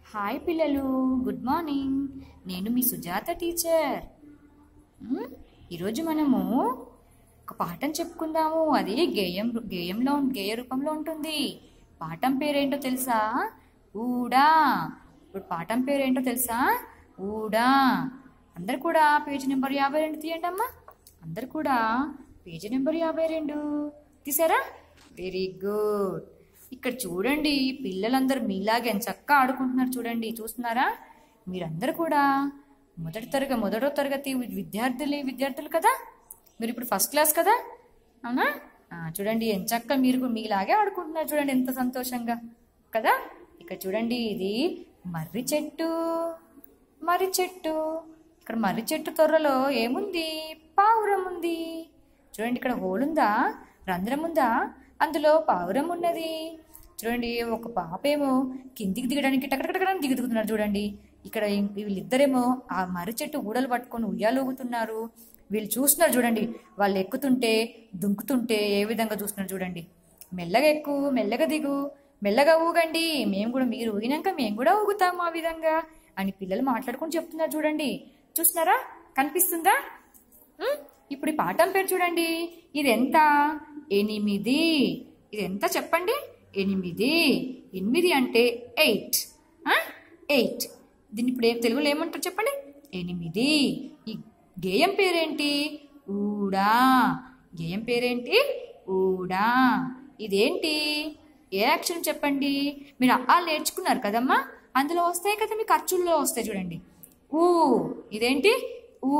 Hi పిల్లలు good morning నేను మీ Sujatha teacher మ్, ఈరోజు మనము ఒక పాఠం చెప్పుకుందాము అది గేయం గేయంలో గేయ రూపంలో ఉంటుంది పాఠం పేరేంటో తెలుసా ఊడా ఇప్పుడు పాఠం పేరేంటో తెలుసా ఊడా అందరు కూడా పేజీ నెంబర్ యాభై రెండు తీయండి అమ్మా అందరు కూడా పేజీ నెంబర్ యాభై రెండు తీసారా వెరీ గుడ్ ఇక్కడ చూడండి పిల్లలందరూ మీలాగే చక్కగా ఆడుకుంటున్నారు చూడండి చూస్తున్నారా మీరందరూ కూడా మొదటి తరగతి మొదటో తరగతి విద్యార్థులు విద్యార్థులు కదా మీరు ఇప్పుడు ఫస్ట్ క్లాస్ కదా అవునా ఆ, చూడండి ఎంచక్క మీరు కూడా మీలాగే ఆడుకుంటున్నారు చూడండి ఎంత సంతోషంగా కదా ఇక్కడ చూడండి ఇది మర్రి చెట్టు మర్రి చెట్టు ఇక్కడ మర్రి చెట్టు తొర్రలో ఏముంది పావురం ఉంది చూడండి ఇక్కడ హోల్ ఉందా రంధ్రం ఉందా అందులో పావురం ఉన్నది చూడండి ఒక పాప ఏమో కిందికి దిగడానికి టకటకటకడానికి దిగుతున్నారు చూడండి ఇక్కడ ఏం- వీళ్ళిద్దరేమో ఆ మర్రి చెట్టు ఊడలు పట్టుకొని ఉయ్యాలూగుతున్నారు వీళ్ళు చూస్తున్నారు చూడండి వాళ్ళు ఎక్కుతుంటే దుంకుతుంటే ఏ విధంగా చూస్తున్నారు చూడండి మెల్లగా ఎక్కు మెల్లగా దిగు మెల్లగా ఊగండి మేము కూడా మీరు ఊగినాక మేము కూడా ఊగుతాం ఆ విధంగా అని పిల్లలు మాట్లాడుకొని చెప్తున్నారు చూడండి చూస్తున్నారా కనిపిస్తుందా ఉమ్, ఇప్పుడు ఈ పాఠం పేరు చూడండి ఇది ఎంత ఎనిమిది ఇది ఎంత చెప్పండి ఎనిమిది ఎనిమిది అంటే ఎయిట్ ఎయిట్ దీన్ని ఇప్పుడు ఏం తెలుగులో ఏమంటారు చెప్పండి ఎనిమిది ఈ గేయం పేరేంటి ఊడా గేయం పేరేంటి ఊడా ఇదేంటి ఏ అక్షరం చెప్పండి మీరు ఆ నేర్చుకున్నారు కదమ్మా అందులో వస్తాయి కదా మీ ఖర్చుల్లో వస్తాయి చూడండి ఊ ఇదేంటి ఊ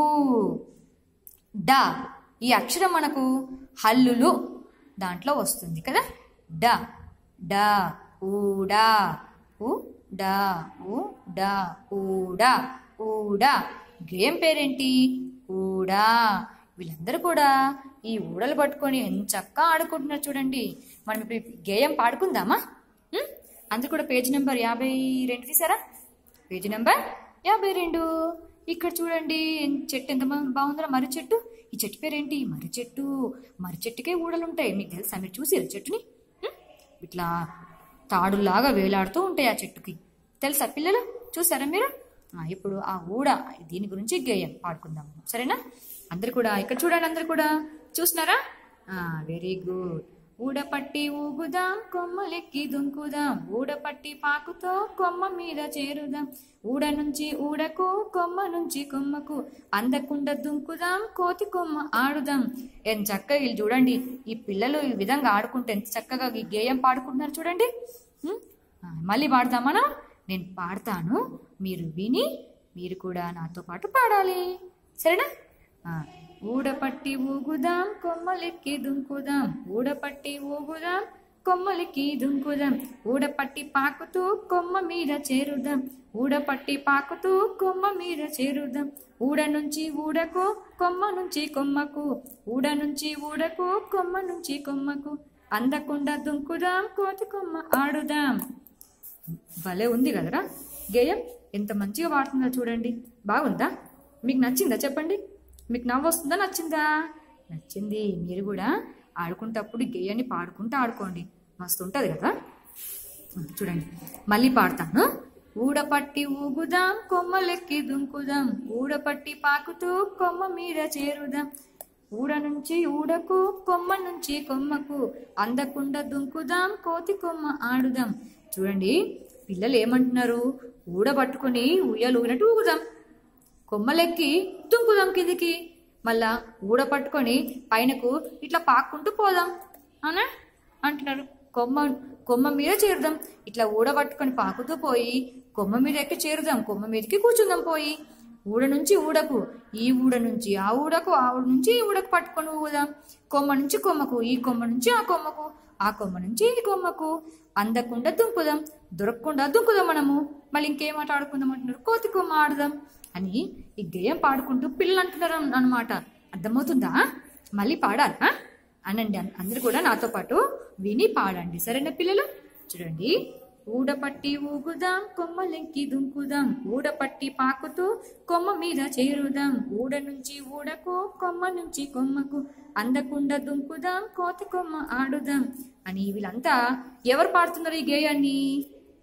డా ఈ అక్షరం మనకు హల్లులు దాంట్లో వస్తుంది కదా డ డా ఊడా ఊ డా ఊ డా ఊడా ఊడా గేమ్ పేరేంటి ఊడా వీళ్ళందరూ కూడా ఈ ఊడలు పట్టుకొని ఎంచక్కా ఆడుకుంటున్నారు చూడండి మనం ఇప్పుడు ఈ గేయం పాడుకుందామా ఉం? అందరు కూడా పేజీ నెంబర్ యాభై రెండు తీసారా పేజీ నెంబర్ యాభై రెండు ఇక్కడ చూడండి చెట్టు ఎంత బా- బాగుందో మర్రి చెట్టు ఈ చెట్టు పేరేంటి మర్రి చెట్టు మర్రి చెట్టుకే ఊడలు ఉంటాయి మీకు తెలుసా మీరు చూసారు చెట్టుని ఉం? ఇట్లా తాడులాగా వేలాడుతూ ఉంటాయి ఆ చెట్టుకి తెలుసా పిల్లలు చూసారా మీరు ఆ, ఇప్పుడు ఆ ఊడ దీని గురించి గేయం పాడుకుందాం సరేనా అందరు కూడా ఇక్కడ చూడండి అందరు కూడా చూస్తున్నారా వెరీ గుడ్ ఊడపట్టి ఊగుదాం కొమ్మలెక్కి దుంకుదాం ఊడపట్టి పాకుతో కొమ్మ మీద చేరుదాం ఊడ నుంచి ఊడకు కొమ్మ నుంచి కొమ్మకు అందకుండా దుంకుదాం కోతి కొమ్మ ఆడుదాం ఎంత చక్కగా వీళ్ళు చూడండి ఈ పిల్లలు ఈ విధంగా ఆడుకుంటే ఎంత చక్కగా ఈ గేయం పాడుకుంటున్నారు చూడండి ఉం? ఆ, మళ్ళీ పాడదామనా నేను పాడతాను మీరు విని మీరు కూడా నాతో పాటు పాడాలి సరేనా ఆ, ఊడపట్టి ఊగుదాం కొమ్మలెక్కి దుంకుదాం ఊడపట్టి ఊగుదాం కొమ్మలెక్కి దుంకుదాం ఊడపట్టి పాకుతూ కొమ్మ మీద చేరుదాం ఊడపట్టి పాకుతూ కొమ్మ మీద చేరుదాం ఊడ నుంచి ఊడకు కొమ్మ నుంచి కొమ్మకు ఊడ నుంచి ఊడకు కొమ్మ నుంచి కొమ్మకు అందకుండా దుంకుదాం కోతి కొమ్మ ఆడుదాం భలే ఉంది కదరా గేయం ఎంత మంచిగా పాడుతుందో చూడండి బాగుందా మీకు నచ్చిందా చెప్పండి మీకు నవ్వు వస్తుందా నచ్చిందా నచ్చింది మీరు కూడా ఆడుకుంటప్పుడు ఈ గేయాన్ని పాడుకుంటూ ఆడుకోండి మస్తు ఉంటుంది కదా చూడండి మళ్ళీ పాడతాను ఊడపట్టి ఊగుదాం కొమ్మలెక్కి దుంకుదాం ఊడపట్టి పాకుతూ కొమ్మ మీద చేరుదాం ఊడ నుంచి ఊడకు కొమ్మ నుంచి కొమ్మకు అందకుండా దుంకుదాం కోతి కొమ్మ ఆడుదాం చూడండి పిల్లలు ఏమంటున్నారు ఊడ పట్టుకొని ఉయ్యాలు ఊగినట్టు ఊగుదాం కొమ్మలెక్కి దుంకుదాం కిందికి మళ్ళా ఊడ పట్టుకొని పైనకు ఇట్లా పాక్కుంటూ పోదాం అవునా అంటున్నారు కొమ్మ కొమ్మ మీద చేరుదాం ఇట్లా ఊడ పట్టుకొని పాకుతూ పోయి కొమ్మ మీద ఎక్కి చేరుదాం కొమ్మ మీదకి కూర్చుందాం పోయి ఊడ నుంచి ఊడకు ఈ ఊడ నుంచి ఆ ఊడకు ఆ ఊడ నుంచి ఈ ఊడకు పట్టుకొని ఊదాం కొమ్మ నుంచి కొమ్మకు ఈ కొమ్మ నుంచి ఆ కొమ్మకు ఆ కొమ్మ నుంచి ఈ కొమ్మకు అందకుండా దుంకుదాం దొరకకుండా దుంకుదాం మనము మళ్ళీ ఇంకేం ఆట ఆడుకుందాం అంటున్నారు కోతి కొమ్మ ఆడుదాం అని ఈ గేయం పాడుకుంటూ పిల్లలు అంటున్నారు అనమాట అర్థమవుతుందా మళ్ళీ పాడాలా అనండి అన్- అందరూ కూడా నాతో పాటు విని పాడండి సరేనా పిల్లలు చూడండి ఊడపట్టి ఊగుదాం కొమ్మలెక్కి దుంకుదాం ఊడపట్టి పాకుతూ కొమ్మ మీద చేరుదాం ఊడ నుంచి ఊడకు కొమ్మ నుంచి కొమ్మకు అందకుండా దుంకుదాం కోతి కొమ్మ ఆడుదాం అని వీళ్ళంతా ఎవరు పాడుతున్నారు ఈ గేయాన్ని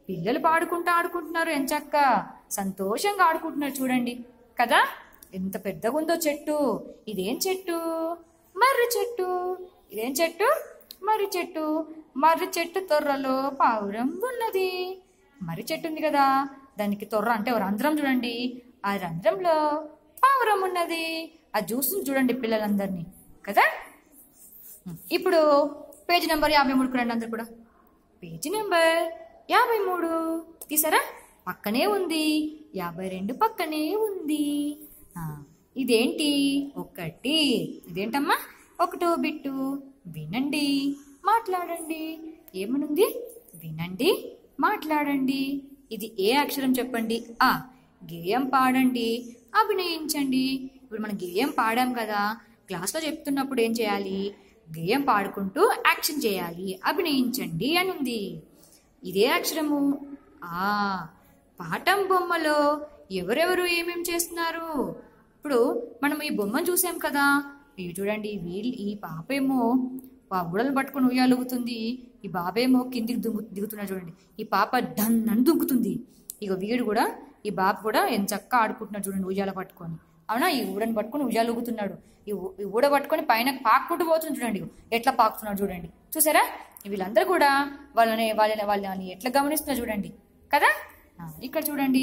పిల్లలు పాడుకుంటూ ఆడుకుంటున్నారు ఎంచక్క సంతోషంగా ఆడుకుంటున్నారు చూడండి కదా ఎంత పెద్దగా ఉందో చెట్టు ఇదేం చెట్టు మర్రి చెట్టు ఇదేం చెట్టు మర్రి చెట్టు మర్రి చెట్టు తొర్రలో పావురం ఉన్నది మర్రి చెట్టు ఉంది కదా దానికి తొర్ర అంటే ఒక రంధ్రం చూడండి ఆ రంధ్రంలో పావురం ఉన్నది అది చూస్తుంది చూడండి పిల్లలందరినీ కదా ఇప్పుడు పేజీ నెంబర్ యాభై మూడుకు రండి అందరు కూడా పేజీ నెంబర్ యాభై మూడు తీసారా పక్కనే ఉంది యాభై రెండు పక్కనే ఉంది ఆ, ఇదేంటి ఒకటి ఇదేంటమ్మా ఒకటో బిట్టు వినండి మాట్లాడండి ఏమనుంది వినండి మాట్లాడండి ఇది ఏ అక్షరం చెప్పండి ఆ గేయం పాడండి అభినయించండి ఇప్పుడు మనం గేయం పాడాం కదా క్లాస్లో చెప్తున్నప్పుడు ఏం చేయాలి గేయం పాడుకుంటూ యాక్షన్ చేయాలి అభినయించండి అని ఉంది ఇదే అక్షరము ఆ పాఠం బొమ్మలో ఎవరెవరు ఏమేం చేస్తున్నారు ఇప్పుడు మనం ఈ బొమ్మను చూసాం కదా ఇవి చూడండి వీళ్ళు ఈ పాపేమో ఆ ఉడలు పట్టుకొని ఉయ్యాలుగుతుంది ఈ బాబేమో కిందికి దుంగు దిగుతున్నాడు చూడండి ఈ పాప డన్ అని దుంకుతుంది ఇక వీడు కూడా ఈ బాబు కూడా ఎంత చక్కగా ఆడుకుంటున్నాడు చూడండి ఉయ్యాల పట్టుకొని అవునా ఈ ఊడని పట్టుకొని ఉయ్యాలు ఊగుతున్నాడు ఈ ఊ- ఈ ఊడ పట్టుకొని పైన పాక్కుంటూ పోతుంది చూడండి ఎట్లా పాకుతున్నాడు చూడండి చూసారా వీళ్ళందరూ కూడా వాళ్ళని వాళ్ళని వాళ్ళని ఎట్లా గమనిస్తున్నారు చూడండి కదా ఆ, ఇక్కడ చూడండి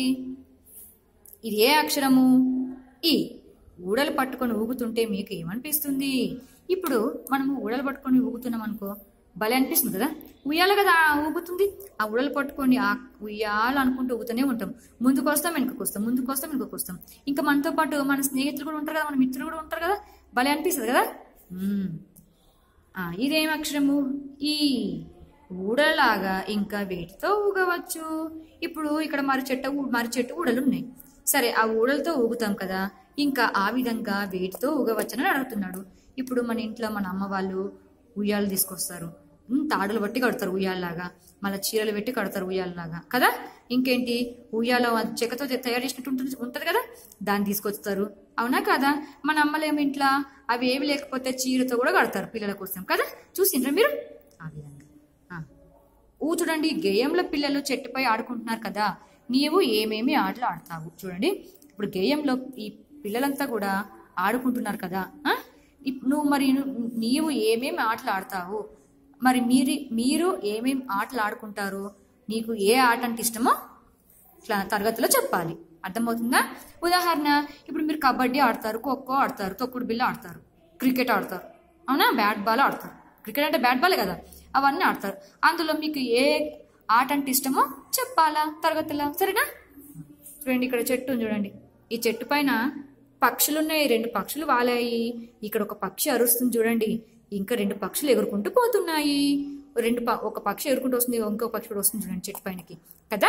ఇది ఏ అక్షరము ఈ ఊడలు పట్టుకొని ఊగుతుంటే మీకు ఏమనిపిస్తుంది ఇప్పుడు మనము ఊడలు పట్టుకొని ఊగుతున్నాం అనుకో భలే అనిపిస్తుంది కదా ఉయ్యాల కదా ఊగుతుంది ఆ ఊడలు పట్టుకొని ఆ ఉయ్యాల అనుకుంటూ ఊగుతూనే ఉంటాం ముందుకు వస్తాం వెనుకకు వస్తాం ముందుకు వస్తాం వెనుకకు వస్తాం ఇంకా మనతో పాటు మన స్నేహితులు కూడా ఉంటారు కదా మన మిత్రులు కూడా ఉంటారు కదా భలే అనిపిస్తుంది కదా మ్మ్. ఆ, ఇదేం అక్షరము ఈ ఊడలాగా ఇంకా వేటితో ఊగవచ్చు ఇప్పుడు ఇక్కడ మరి చెట్టు మరి చెట్టు ఊడలు ఉన్నాయి సరే ఆ ఊడలతో ఊగుతాం కదా ఇంకా ఆ విధంగా వేటితో ఊగవచ్చని అడుగుతున్నాడు ఇప్పుడు మన ఇంట్లో మన అమ్మ వాళ్ళు ఉయ్యాలు తీసుకొస్తారు ఉమ్, తాడులు బట్టి కడతారు ఉయ్యాలలాగా మళ్ళీ చీరలు పెట్టి కడతారు ఉయ్యాలలాగా కదా ఇంకేంటి ఉయ్యాల చెక్కతో తయారు చేసినట్టు ఉంటుంది ఉంటుంది కదా దాన్ని తీసుకొస్తారు అవునా కదా మన అమ్మలేమి ఇంట్లో అవి ఏవి లేకపోతే చీరతో కూడా కడతారు పిల్లల కోసం కదా చూసిండ్రా మీరు ఆ విధంగా ఆ. ఊ చూడండి గేయంలో పిల్లలు చెట్టుపై ఆడుకుంటున్నారు కదా నీవు ఏమేమి ఆటలు ఆడతావు చూడండి ఇప్పుడు గేయంలో ఈ పిల్లలంతా కూడా ఆడుకుంటున్నారు కదా ఆ? ఇప్- నువ్వు మరి ను- నీవు ఏమేమి ఆటలు ఆడతావు మరి మీరు మీరు ఏమేమి ఆటలు ఆడుకుంటారు నీకు ఏ ఆట అంటే ఇష్టమో ఇట్లా తరగతిలో చెప్పాలి అర్థమవుతుందా ఉదాహరణ ఇప్పుడు మీరు కబడ్డీ ఆడతారు ఖోఖో ఆడతారు తొక్కుడు బిల్ల ఆడతారు క్రికెట్ ఆడతారు అవునా బ్యాట్ బాల్ ఆడతారు క్రికెట్ అంటే బ్యాట్ బాలే కదా అవన్నీ ఆడతారు అందులో మీకు ఏ ఆట అంటే ఇష్టమో చెప్పాలా తరగతిలో సరేనా చూడండి ఇక్కడ చెట్టు ఉంది చూడండి ఈ చెట్టు పైన పక్షులు ఉన్నాయి రెండు పక్షులు వాలాయి ఇక్కడ ఒక పక్షి అరుస్తుంది చూడండి ఇంకా రెండు పక్షులు ఎగురుకుంటూ పోతున్నాయి రెండు ప- ఒక పక్షి ఎగురుకుంటూ వస్తుంది ఇంకో పక్షి కూడా వస్తుంది చూడండి చెట్టు పైనకి కదా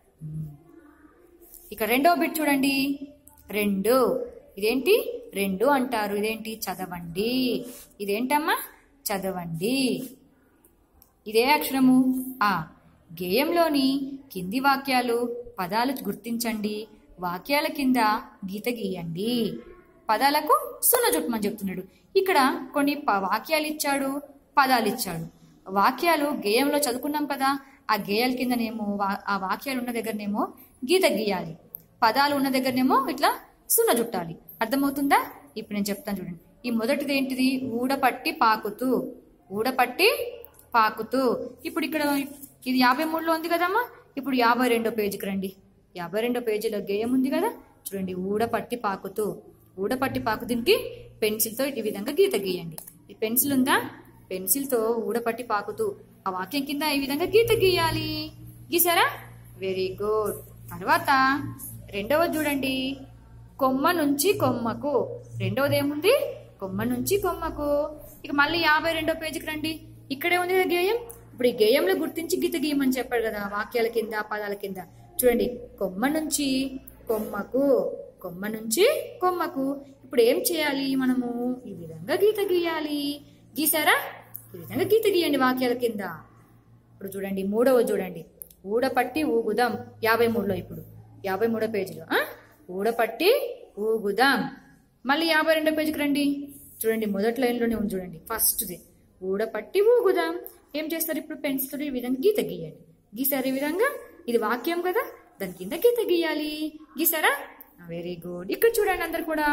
ఇక్కడ రెండో బిట్ చూడండి రెండు ఇదేంటి రెండు అంటారు ఇదేంటి చదవండి ఇదేంటమ్మా చదవండి ఇదే అక్షరము ఆ గేయంలోని కింది వాక్యాలు పదాలు గుర్తించండి వాక్యాల కింద గీత గీయండి పదాలకు సున్న చుట్టమని చెప్తున్నాడు ఇక్కడ కొన్ని ప- వాక్యాలు ఇచ్చాడు పదాలు ఇచ్చాడు వాక్యాలు గేయంలో చదువుకున్నాం కదా ఆ గేయాల కిందనేమో వా- ఆ వాక్యాలు ఉన్న దగ్గరనేమో గీత గీయాలి పదాలు ఉన్న దగ్గరనేమో ఇట్లా సున్న చుట్టాలి అర్థమవుతుందా ఇప్పుడు నేను చెప్తాను చూడండి ఈ మొదటిది ఏంటిది ఊడపట్టి పాకుతూ ఊడపట్టి పాకుతూ ఇప్పుడు ఇక్కడ ఇది యాభై మూడులో ఉంది కదమ్మా ఇప్పుడు యాభై రెండో పేజీకి రండి యాభై రెండో పేజీలో గేయం ఉంది కదా చూడండి ఊడపట్టి పాకుతూ ఊడపట్టి పాకు దీనికి పెన్సిల్తో ఈ విధంగా గీత గీయండి ఈ పెన్సిల్ ఉందా పెన్సిల్తో ఊడపట్టి పాకుతూ ఆ వాక్యం కింద ఈ విధంగా గీత గీయాలి గీసారా వెరీ గుడ్ తర్వాత రెండవది చూడండి కొమ్మ నుంచి కొమ్మకు రెండవది ఏముంది కొమ్మ నుంచి కొమ్మకు ఇక మళ్ళీ యాభై రెండో పేజీకి రండి ఇక్కడే ఉంది కదా గేయం ఇప్పుడు ఈ గేయంలో గుర్తించి గీత గీయమని చెప్పాడు కదా వాక్యాల కింద పదాల కింద చూడండి కొమ్మ నుంచి కొమ్మకు కొమ్మ నుంచి కొమ్మకు ఇప్పుడు ఏం చేయాలి మనము ఈ విధంగా గీత గీయాలి గీసారా ఈ విధంగా గీత గీయండి వాక్యాల కింద ఇప్పుడు చూడండి మూడవ చూడండి ఊడపట్టి ఊగుదాం యాభై మూడులో ఇప్పుడు యాభై మూడో పేజీలో ఆ? ఊడపట్టి ఊగుదాం మళ్ళీ యాభై రెండో పేజీకి రండి చూడండి మొదటి లైన్లోనే ఉంది చూడండి ఫస్ట్ది ఊడపట్టి ఊగుదాం ఏం చేస్తారు ఇప్పుడు పెన్సిల్ ఈ విధంగా గీత గీయండి గీసారు ఈ విధంగా ఇది వాక్యం కదా దాని కింద గీత గీయాలి గీసారా వెరీ గుడ్ ఇక్కడ చూడండి అందరు కూడా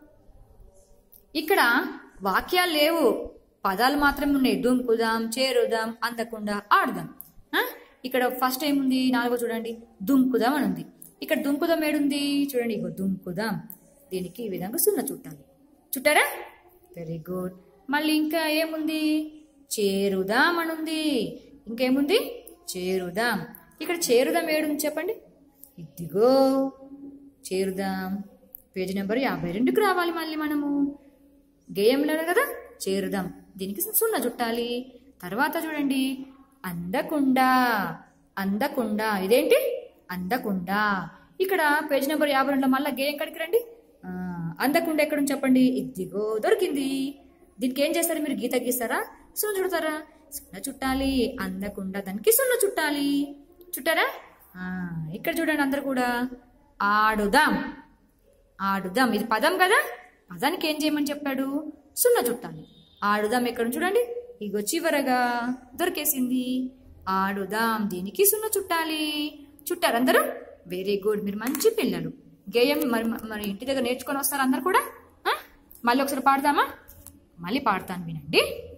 ఇక్కడ వాక్యాలు లేవు పదాలు మాత్రమే ఉన్నాయి దుంకుదాం చేరుదాం అందకుండా ఆడుదాం ఆ? ఇక్కడ ఫస్ట్ ఏముంది నాలుగో చూడండి దుంకుదాం అని ఉంది ఇక్కడ దుంకుదాం ఏడుంది చూడండి ఇగో దుంకుదాం దీనికి ఈ విధంగా సున్న చుట్టాలి చుట్టారా వెరీ గుడ్ మళ్ళీ ఇంకా ఏముంది చేరుదాం అని ఉంది ఇంకేముంది చేరుదాం ఇక్కడ చేరుదాం ఏడుంది చెప్పండి ఇదిగో చేరుదాం పేజీ నెంబర్ యాభై రెండుకి రావాలి మళ్ళీ మనము గేయంలో కదా చేరుదాం దీనికి సున్న చుట్టాలి తర్వాత చూడండి అందకుండా అందకుండా ఇదేంటి అందకుండా ఇక్కడ పేజ్ నెంబర్ యాభై రెండులో మళ్ళీ గేయం కడికి రండి ఆ, అందకుండా ఎక్కడ ఉంది చెప్పండి ఇదిగో దొరికింది దీనికి ఏం చేస్తారు మీరు గీత గీస్తారా సున్న చుడతారా సున్న చుట్టాలి అందకుండా దానికి సున్న చుట్టాలి చుట్టారా ఆ, ఇక్కడ చూడండి అందరు కూడా ఆడుదాం ఆడుదాం ఇది పదం కదా పదానికి ఏం చేయమని చెప్పాడు సున్న చుట్టాలి ఆడుదాం ఎక్కడ చూడండి ఇగో చివరగా దొరికేసింది ఆడుదాం దీనికి సున్న చుట్టాలి చుట్టారు అందరూ వెరీ గుడ్ మీరు మంచి పిల్లలు గేయం మరి మరి ఇంటి దగ్గర నేర్చుకొని వస్తారు అందరు కూడా ఆ? మళ్ళీ ఒకసారి పాడదామా మళ్ళీ పాడతాను వినండి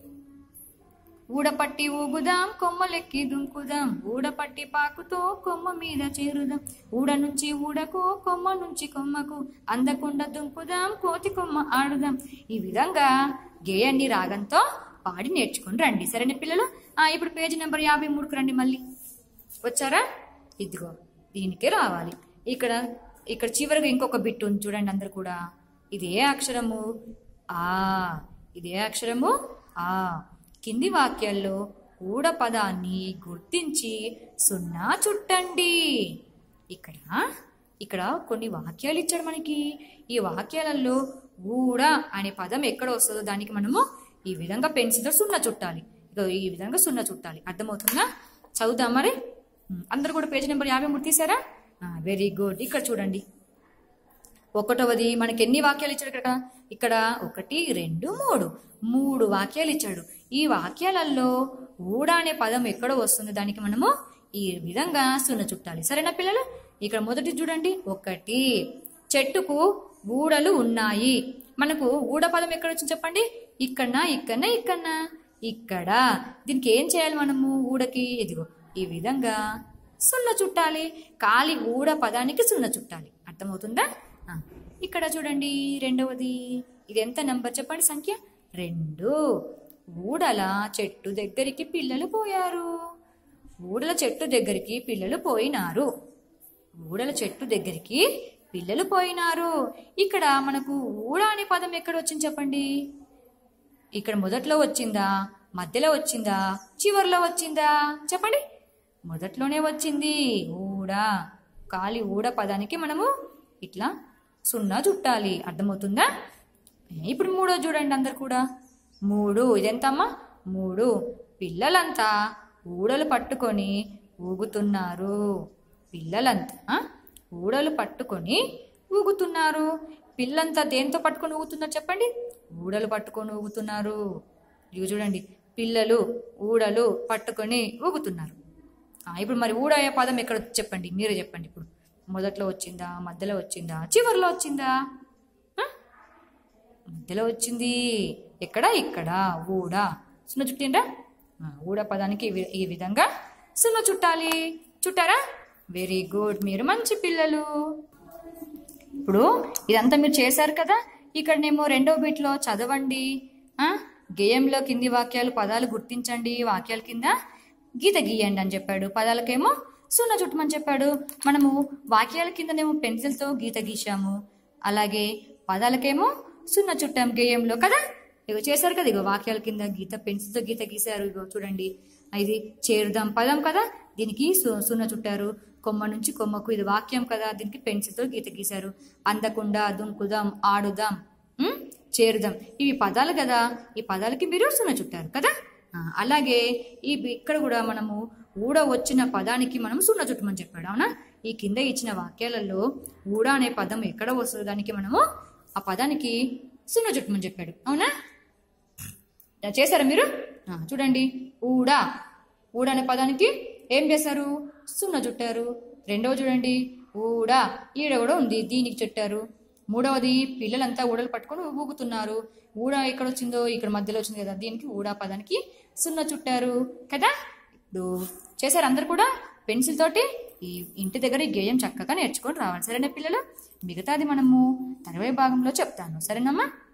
ఊడపట్టి ఊగుదాం కొమ్మలెక్కి దుంకుదాం ఊడపట్టి పాకుతో కొమ్మ మీద చేరుదాం ఊడ నుంచి ఊడకు కొమ్మ నుంచి కొమ్మకు అందకుండా దుంకుదాం కోతి కొమ్మ ఆడుదాం ఈ విధంగా గేయాన్ని రాగంతో పాడి నేర్చుకుని రండి సరేనా పిల్లలు ఆ, ఇప్పుడు పేజీ నెంబర్ యాభై మూడుకు రండి మళ్ళీ వచ్చారా ఇదిగో దీనికే రావాలి ఇక్కడ ఇక్కడ చివరిగా ఇంకొక బిట్ ఉంది చూడండి అందరు కూడా ఇది ఏ అక్షరము ఆ ఇది ఏ అక్షరము ఆ కింది వాక్యాల్లో ఊడ పదాన్ని గుర్తించి సున్నా చుట్టండి ఇక్కడ ఇక్కడ కొన్ని వాక్యాలు ఇచ్చాడు మనకి ఈ వాక్యాలలో ఊడ అనే పదం ఎక్కడ వస్తుందో దానికి మనము ఈ విధంగా పెన్సిల్తో సున్నా చుట్టాలి ఇదో ఈ విధంగా సున్నా చుట్టాలి అర్థమవుతుందా చదువుదాం మరి ఉమ్, అందరు కూడా పేజ్ నెంబర్ యాభై మూడు తీసారా వెరీ గుడ్ ఇక్కడ చూడండి ఒకటవది మనకి ఎన్ని వాక్యాలు ఇచ్చాడు ఇక్కడ ఇక్కడ ఒకటి రెండు మూడు మూడు వాక్యాలు ఇచ్చాడు ఈ వాక్యాలలో ఊడ అనే పదం ఎక్కడ వస్తుంది దానికి మనము ఈ విధంగా సున్న చుట్టాలి సరేనా పిల్లలు ఇక్కడ మొదటి చూడండి ఒకటి చెట్టుకు ఊడలు ఉన్నాయి మనకు ఊడ పదం ఎక్కడ వచ్చింది చెప్పండి ఇక్కడనా ఇక్కడనా ఇక్కడనా ఇక్కడ దీనికి ఏం చేయాలి మనము ఊడకి ఇదిగో ఈ విధంగా సున్న చుట్టాలి కాలి ఊడ పదానికి సున్న చుట్టాలి అర్థమవుతుందా ఆ, ఇక్కడ చూడండి రెండవది ఇది ఎంత నంబర్ చెప్పండి సంఖ్య రెండు ఊడల చెట్టు దగ్గరికి పిల్లలు పోయారు ఊడల చెట్టు దగ్గరికి పిల్లలు పోయినారు ఊడల చెట్టు దగ్గరికి పిల్లలు పోయినారు ఇక్కడ మనకు ఊడ అనే పదం ఎక్కడ వచ్చింది చెప్పండి ఇక్కడ మొదట్లో వచ్చిందా మధ్యలో వచ్చిందా చివర్లో వచ్చిందా చెప్పండి మొదట్లోనే వచ్చింది ఊడ కాలి ఊడ పదానికి మనము ఇట్లా సున్నా చుట్టాలి అర్థమవుతుందా ఇప్పుడు మూడో చూడండి అందరు కూడా మూడు ఇదెంతమ్మా మూడు పిల్లలంతా ఊడలు పట్టుకొని ఊగుతున్నారు పిల్లలంతా ఆ, ఊడలు పట్టుకొని ఊగుతున్నారు పిల్లంతా దేంతో పట్టుకొని ఊగుతున్నారు చెప్పండి ఊడలు పట్టుకొని ఊగుతున్నారు ఇవి చూడండి పిల్లలు ఊడలు పట్టుకొని ఊగుతున్నారు ఆ, ఇప్పుడు మరి ఊడ అనే పదం ఎక్కడ చెప్పండి మీరే చెప్పండి ఇప్పుడు మొదట్లో వచ్చిందా మధ్యలో వచ్చిందా చివరిలో వచ్చిందా ఆ? మధ్యలో వచ్చింది ఎక్కడ ఇక్కడ ఊడ సున్న చుట్టిండ్రా ఆ, ఊడ పదానికి ఈ వి- ఈ విధంగా సున్న చుట్టాలి చుట్టారా వెరీ గుడ్ మీరు మంచి పిల్లలు ఇప్పుడు ఇదంతా మీరు చేశారు కదా ఇక్కడనేమో రెండో బిట్లో చదవండి ఆ, గేయంలో కింది వాక్యాలు పదాలు గుర్తించండి వాక్యాల కింద గీత గీయండి అని చెప్పాడు పదాలకేమో సున్న చుట్టమని చెప్పాడు మనము వాక్యాల కిందనేమో పెన్సిల్తో గీత గీశాము అలాగే పదాలకేమో సున్న చుట్టాం గేయంలో కదా ఇగో చేశారు కదా ఇగో వాక్యాల కింద గీత పెన్సిల్తో గీత గీశారు ఇగో చూడండి ఇది చేరుదాం పదం కదా దీనికి సు- సున్న చుట్టారు కొమ్మ నుంచి కొమ్మకు ఇది వాక్యం కదా దీనికి పెన్సిల్తో గీత గీశారు అందకుండా దుంకుదాం ఆడుదాం ఉమ్, చేరుదాం ఇవి పదాలు కదా ఈ పదాలకి మీరు సున్న చుట్టారు కదా ఆ, అలాగే ఈ బి- ఇక్కడ కూడా మనము ఊడ వచ్చిన పదానికి మనం సున్న చుట్టమని చెప్పాడు అవునా ఈ కింద ఇచ్చిన వాక్యాలలో ఊడ అనే పదం ఎక్కడ వస్తుందో దానికి మనము ఆ పదానికి సున్న చుట్టమని చెప్పాడు అవునా చేశారా మీరు ఆ, చూడండి ఊడ ఊడ అనే పదానికి ఏం చేశారు సున్న చుట్టారు రెండవ చూడండి ఊడా ఈడ కూడా ఉంది దీనికి చుట్టారు మూడవది పిల్లలంతా ఊడలు పట్టుకొని ఊగుతున్నారు ఊడ ఎక్కడ వచ్చిందో ఇక్కడ మధ్యలో వచ్చింది కదా దీనికి ఊడా పదానికి సున్న చుట్టారు కదా ఇప్పుడు చేశారు అందరు కూడా పెన్సిల్ తోటి ఈ ఇంటి దగ్గర ఈ గేయం చక్కగా నేర్చుకొని రావాలి సరేనా పిల్లలు మిగతాది మనము తర్వాయి భాగంలో చెప్తాను సరేనమ్మా